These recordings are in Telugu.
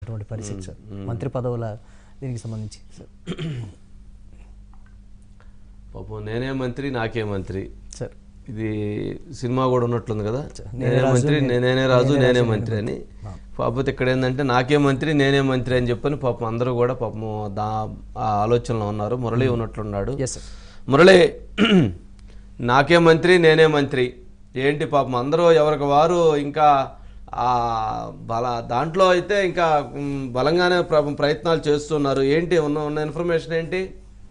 ఉన్నటువంటి పరిస్థితి సార్ మంత్రి పదవుల దీనికి సంబంధించి సార్ పాపం నేనే మంత్రి నాకే మంత్రి సార్ ఇది సినిమా కూడా ఉన్నట్లుంది కదా నేనే నేనే రాజు, మంత్రి నే- నేనే రాజు నేనే నేనే రాజు, మంత్రి అని ఆ. కాకపోతే ఇక్కడ ఏంటంటే నాకే మంత్రి నేనే మంత్రి అని చెప్పని పాపం అందరూ కూడా పాపం దా ఆ ఆలోచనలో ఉన్నారు మురళి ఉన్నట్లున్నాడు ఎస్ సార్ మురళి నాకే మంత్రి నేనే మంత్రి ఏంటి పాపం అందరూ ఎవరికి వారు ఇంకా ఆ బల దాంట్లో అయితే ఇంకా మ్, బలంగానే పాపం ప్రయత్నాలు చేస్తున్నారు ఏంటి ఉన్న ఉన్న ఇన్ఫర్మేషన్ ఏంటి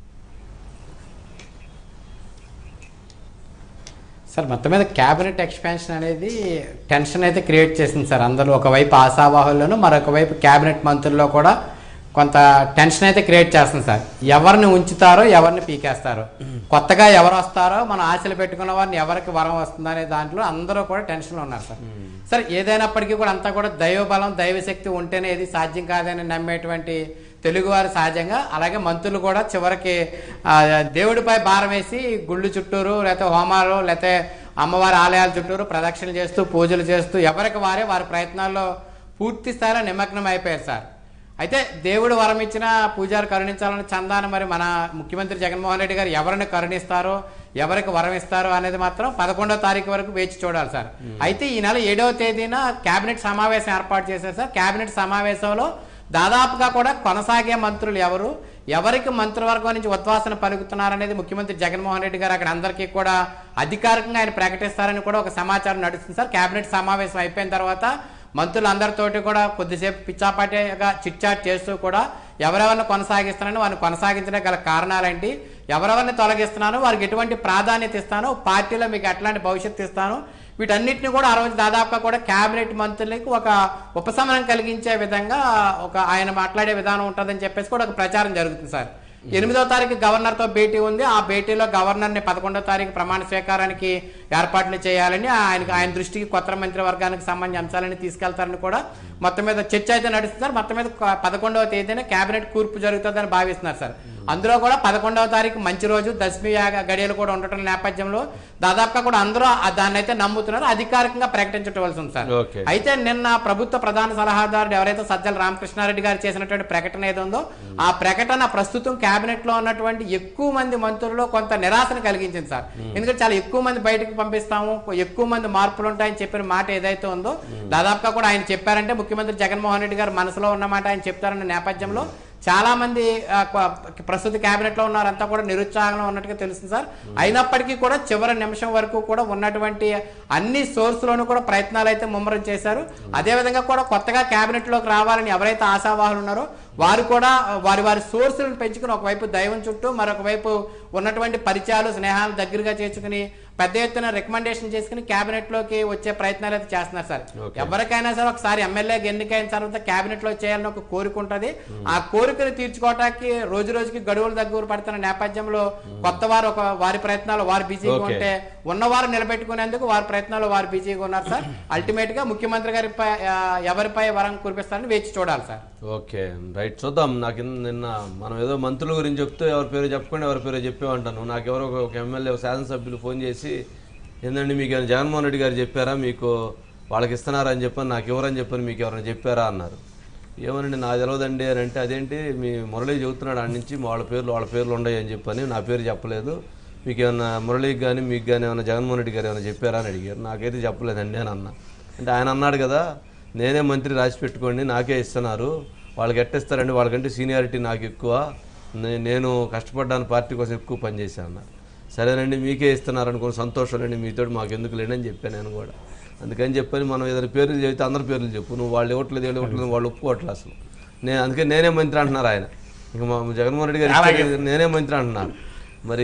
సార్ మొత్తం మీద క్యాబినెట్ ఎక్స్పాన్షన్ అనేది టెన్షన్ అయితే క్రియేట్ చేసింది సార్ అందరూ ఒకవైపు ఆశావాహుల్లోనూ మరొక వైపు క్యాబినెట్ మంత్రుల్లో కూడా కొంత టెన్షన్ అయితే క్రియేట్ చేస్తుంది సార్ ఎవరిని ఉంచుతారో ఎవరిని పీకేస్తారో కొత్తగా ఎవరు వస్తారో మనం ఆశలు పెట్టుకున్న వారిని ఎవరికి వరం వస్తుందనే దాంట్లో అందరూ కూడా టెన్షన్లో ఉన్నారు సార్ సార్ ఏదైనప్పటికీ కూడా అంతా కూడా దైవబలం దైవశక్తి ఉంటేనే ఇది సాధ్యం కాదని నమ్మేటువంటి తెలుగువారు సహజంగా అలాగే మంత్రులు కూడా చివరికి ఆ, దేవుడిపై భారం వేసి గుళ్ళు చుట్టూరు లేకపోతే హోమాలు లేకపోతే అమ్మవారి ఆలయాల చుట్టూరు ప్రదక్షిణలు చేస్తూ పూజలు చేస్తూ ఎవరికి వారే వారి ప్రయత్నాల్లో పూర్తి స్థాయిలో నిమగ్నం అయిపోయారు సార్ అయితే దేవుడు వరం ఇచ్చిన పూజారు కరుణించాలని చందాన్ని మరి మన ముఖ్యమంత్రి జగన్మోహన్ రెడ్డి గారు ఎవరిని కరుణిస్తారో ఎవరికి వరం ఇస్తారో అనేది మాత్రం పదకొండో తారీఖు వరకు వేచి చూడాలి సార్ అయితే ఈ నెల ఏడవ తేదీన కేబినెట్ సమావేశం ఏర్పాటు చేశారు సార్ కేబినెట్ సమావేశంలో దాదాపుగా కూడా కొనసాగే మంత్రులు ఎవరు ఎవరికి మంత్రివర్గం నుంచి ఉద్వాసన పలుకుతున్నారనేది ముఖ్యమంత్రి జగన్మోహన్ రెడ్డి గారు అక్కడ అందరికీ కూడా అధికారికంగా ఆయన ప్రకటిస్తారని కూడా ఒక సమాచారం నడుస్తుంది సార్ కేబినెట్ సమావేశం అయిపోయిన తర్వాత మంత్రులందరితోటి కూడా కొద్దిసేపు పిచ్చాపాటిగా చిట్ చాట్ చేస్తూ కూడా ఎవరెవరిని కొనసాగిస్తున్నానో వారిని కొనసాగించడానికి గల కారణాలేంటి ఎవరెవరిని తొలగిస్తున్నానో వారికి ఎటువంటి ప్రాధాన్యత ఇస్తానో పార్టీలో మీకు ఎట్లాంటి భవిష్యత్తు ఇస్తాను వీటన్నిటిని కూడా ఆ రోజు దాదాపుగా కూడా కేబినెట్ మంత్రులకు ఒక ఉపశమనం కలిగించే విధంగా ఒక ఆయన మాట్లాడే విధానం ఉంటుందని చెప్పేసి కూడా ఒక ప్రచారం జరుగుతుంది సార్ ఎనిమిదో తారీఖు గవర్నర్ తో భేటీ ఉంది ఆ భేటీలో గవర్నర్ ని పదకొండో తారీఖు ప్రమాణ స్వీకారానికి ఏర్పాట్లు చేయాలని ఆయన ఆయన దృష్టికి కొత్త మంత్రి వర్గానికి సంబంధించిన అంశాలని తీసుకెళ్తారని కూడా మొత్తం మీద చర్చ అయితే నడుస్తున్నారు మొత్తం మీద క- పదకొండవ తేదీన కేబినెట్ కూర్పు జరుగుతుందని భావిస్తున్నారు సార్ అందులో కూడా పదకొండవ తారీఖు మంచి రోజు దశమి యాగ గడియలు కూడా ఉండటం నేపథ్యంలో దాదాపుగా కూడా అందరూ ఆ దాన్ని అయితే నమ్ముతున్నారు అధికారికంగా ప్రకటించవలసి ఉంది సార్ ఓకే అయితే నిన్న ప్రభుత్వ ప్రధాన సలహాదారుడు ఎవరైతే సజ్జల రామకృష్ణారెడ్డి గారు చేసినటువంటి ప్రకటన ఏదో ఉందో ఆ ప్రకటన ప్రస్తుతం కేబినెట్ లో ఉన్నటువంటి ఎక్కువ మంది మంత్రుల్లో కొంత నిరాశను కలిగించింది సార్ ఎందుకంటే చాలా ఎక్కువ మంది బయటకు పంపిస్తాము ఎక్కువ మంది మార్పులు ఉంటాయని చెప్పిన మాట ఏదైతే ఉందో దాదాపుగా కూడా ఆయన చెప్పారంటే ముఖ్యమంత్రి జగన్మోహన్ రెడ్డి గారు మనసులో ఉన్న మాట ఆయన చెప్తారన్న నేపథ్యంలో చాలా మంది ఆ, కొ- ప్రస్తుత కేబినెట్ లో ఉన్నారంతా కూడా నిరుత్సాహంలో ఉన్నట్టుగా తెలుస్తుంది సార్ అయినప్పటికీ కూడా చివరి నిమిషం వరకు కూడా ఉన్నటువంటి అన్ని సోర్స్ లోను కూడా ప్రయత్నాలు అయితే ముమ్మరం చేశారు అదే విధంగా కూడా కొత్తగా కేబినెట్ లోకి రావాలని ఎవరైతే ఆశావాహులు ఉన్నారో వారు కూడా వారి వారి సోర్సులను పెంచుకుని ఒకవైపు దైవం చుట్టూ మరొక వైపు ఉన్నటువంటి పరిచయాలు స్నేహాలు దగ్గరగా చేసుకుని పెద్ద ఎత్తున రికమెండేషన్ చేసుకుని కేబినెట్ లోకి వచ్చే ప్రయత్నాలు అయితే చేస్తున్నారు సార్ Okay. ఎవరికైనా సరే ఒకసారి ఎమ్మెల్యేకి ఎన్నికైన తర్వాత కేబినెట్ లో చేయాలని ఒక కోరిక ఉంటది ఆ కోరికను తీర్చుకోవటానికి రోజు రోజుకి గడువులు దగ్గర పడుతున్న నేపథ్యంలో కొత్త వారు ఒక వారి ప్రయత్నాలు వారు బిజీగా Okay. ఉంటే ఉన్నవారు నిలబెట్టుకునేందుకు వారి ప్రయత్నాలు వారు బిజీగా ఉన్నారు సార్ అల్టిమేట్ గా ముఖ్యమంత్రి గారిపై ఆ, ఎవరిపై వరం కురిపిస్తారని వేచి చూడాలి సార్ ఓకే రైట్ చూద్దాం నాకు ఇన్- నిన్న మనం ఏదో మంత్రుల గురించి చెప్తూ ఎవరి పేరు చెప్పకుండా ఎవరి పేరు చెప్పేమంటాను నాకు ఎవరో ఒక- ఒక ఎమ్మెల్యే ఒక శాసనసభ్యులు ఫోన్ చేసి ఏంటండి మీకు ఏమైనా జగన్మోహన్ రెడ్డి గారు చెప్పారా మీకు వాళ్ళకి ఇస్తున్నారా అని చెప్పని నాకు ఎవరని చెప్పని మీకు ఎవరైనా చెప్పారా అన్నారు ఏమనండి నా తెలియదండి అని అంటే అదేంటి మీ మురళి చెబుతున్నాడు ఆడి నుంచి వాళ్ళ పేర్లు వాళ్ళ పేర్లు ఉన్నాయి అని చెప్పని నా పేరు చెప్పలేదు మీకు ఏమన్నా మురళికి కానీ మీకు కానీ ఏమైనా జగన్మోహన్ రెడ్డి గారు ఏమైనా చెప్పారా అని అడిగారు నాకైతే చెప్పలేదండి అని అన్నా అంటే ఆయన అన్నాడు కదా నేనే మంత్రి రాసి పెట్టుకోండి నాకే ఇస్తున్నారు వాళ్ళకి ఎట్టిస్తారండి వాళ్ళకంటే సీనియారిటీ నాకు ఎక్కువ నే- నేను కష్టపడ్డాను పార్టీ కోసం ఎక్కువ పనిచేశాను అన్నారు సరేనండి మీకే ఇస్తున్నారు అనుకుని సంతోషం అండి మీతో మాకు ఎందుకు లేండి అని చెప్పాను నేను కూడా అందుకని చెప్పని మనం ఏదైనా పేర్లు చెబితే అందరి పేర్లు చెప్పు నువ్వు వాళ్ళు ఇవ్వట్లేదు వీళ్ళు ఇవ్వట్లేదు వాళ్ళు ఒప్పుకోవట్లేదు అసలు నేను అందుకే నేనే మంత్రి అంటున్నారు ఆయన ఇక మా జగన్మోహన్ రెడ్డి గారు ఇచ్చేది నేనే మంత్రి అంటున్నారు మరి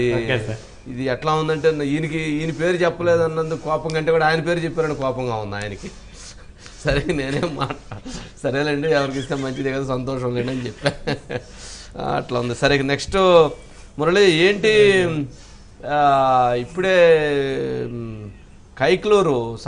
ఇది ఎట్లా ఉందంటే ఈయనకి ఈయన పేరు చెప్పలేదు అన్నందుకు కోపం కంటే కూడా ఆయన పేరు చెప్పారని కోపంగా ఉంది ఆయనకి సరే నేనేం మాట సరేలేండి ఎవరికి ఇస్తే మంచిదే కదా సంతోషం లేండి అని చెప్పా అట్లా ఉంది సరే నెక్స్ట్ మురళి ఏంటి ఆ, ఇప్పుడే మ్, కైక్లూరు